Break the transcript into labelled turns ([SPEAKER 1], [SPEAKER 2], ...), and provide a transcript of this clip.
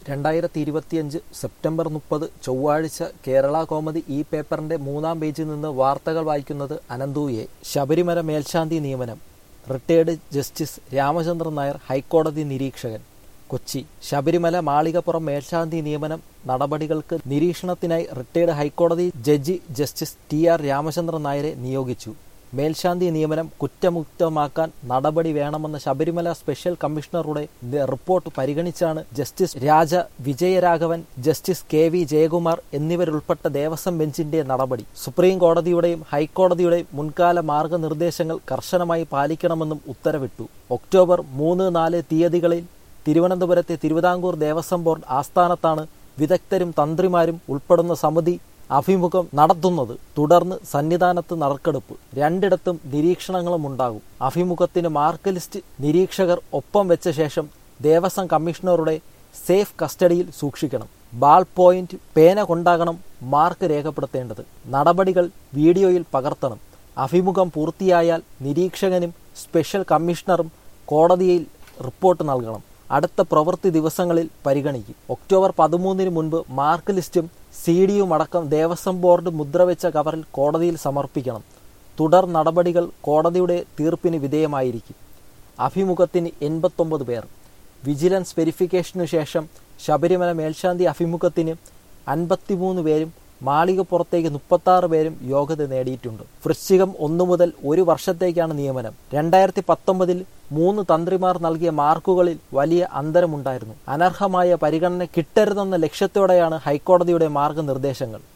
[SPEAKER 1] രണ്ടായിരത്തി ഇരുപത്തിയഞ്ച് സെപ്റ്റംബർ മുപ്പത് ചൊവ്വാഴ്ച കേരള കോമതി ഈ പേപ്പറിന്റെ മൂന്നാം പേജിൽ നിന്ന് വാർത്തകൾ വായിക്കുന്നത് അനന്തുയെ ശബരിമല മേൽശാന്തി നിയമനം റിട്ടയേർഡ് ജസ്റ്റിസ് രാമചന്ദ്രൻ നായർ ഹൈക്കോടതി നിരീക്ഷകൻ കൊച്ചി ശബരിമല മാളികപ്പുറം മേൽശാന്തി നിയമനം നടപടികൾക്ക് നിരീക്ഷണത്തിനായി റിട്ടയേർഡ് ഹൈക്കോടതി judge justice T R Ramachandran നായരെ നിയോഗിച്ചു മേൽശാന്തി നിയമനം കുറ്റമുക്തമാക്കാൻ നടപടി വേണമെന്ന ശബരിമല സ്പെഷ്യൽ കമ്മീഷണറുടെ റിപ്പോർട്ട് പരിഗണിച്ചാണ് justice Raja Vijayaraghavan justice K V Jayakumar എന്നിവരുൾപ്പെട്ട ദേവസ്വം ബെഞ്ചിന്റെ നടപടി സുപ്രീം കോടതിയുടെയും ഹൈക്കോടതിയുടെയും മുൻകാല മാർഗനിർദ്ദേശങ്ങൾ കർശനമായി പാലിക്കണമെന്നും ഉത്തരവിട്ടു ഒക്ടോബർ മൂന്ന് നാല് തീയതികളിൽ തിരുവനന്തപുരത്തെ തിരുവിതാംകൂർ ദേവസ്വം ബോർഡ് ആസ്ഥാനത്താണ് വിദഗ്ധരും തന്ത്രിമാരും ഉൾപ്പെടുന്ന സമിതി അഭിമുഖം നടത്തുന്നത് തുടർന്ന് സന്നിധാനത്ത് നറുക്കെടുപ്പ് രണ്ടിടത്തും നിരീക്ഷണങ്ങളും ഉണ്ടാകും അഭിമുഖത്തിന് മാർക്ക് ലിസ്റ്റ് നിരീക്ഷകർ ഒപ്പം വെച്ച ശേഷം ദേവസ്വം കമ്മീഷണറുടെ സേഫ് കസ്റ്റഡിയിൽ സൂക്ഷിക്കണം ബാൾ പോയിന്റ് പേന കൊണ്ടാകണം മാർക്ക് രേഖപ്പെടുത്തേണ്ടത് നടപടികൾ വീഡിയോയിൽ പകർത്തണം അഭിമുഖം പൂർത്തിയായാൽ നിരീക്ഷകനും സ്പെഷ്യൽ കമ്മീഷണറും കോടതിയിൽ റിപ്പോർട്ട് നൽകണം അടുത്ത പ്രവൃത്തി ദിവസങ്ങളിൽ പരിഗണിക്കും ഒക്ടോബർ പതിമൂന്നിന് മുൻപ് മാർക്ക് ലിസ്റ്റും സി ഡിയും അടക്കം ദേവസ്വം ബോർഡ് മുദ്രവെച്ച കവറിൽ കോടതിയിൽ സമർപ്പിക്കണം തുടർ നടപടികൾ കോടതിയുടെ തീർപ്പിന് വിധേയമായിരിക്കും അഭിമുഖത്തിന് എൺപത്തൊമ്പത് പേർ വിജിലൻസ് വെരിഫിക്കേഷനു ശേഷം ശബരിമല മേൽശാന്തി അഭിമുഖത്തിന് അൻപത്തിമൂന്ന് പേരും മാളികപ്പുറത്തേക്ക് മുപ്പത്തി പേരും യോഗ്യത നേടിയിട്ടുണ്ട് വൃശ്ചികം ഒന്നു മുതൽ ഒരു വർഷത്തേക്കാണ് നിയമനം രണ്ടായിരത്തി പത്തൊമ്പതിൽ മൂന്ന് തന്ത്രിമാർ നൽകിയ മാർക്കുകളിൽ വലിയ അന്തരമുണ്ടായിരുന്നു അനർഹമായ പരിഗണന കിട്ടരുതെന്ന ലക്ഷ്യത്തോടെയാണ് ഹൈക്കോടതിയുടെ മാർഗനിർദ്ദേശങ്ങൾ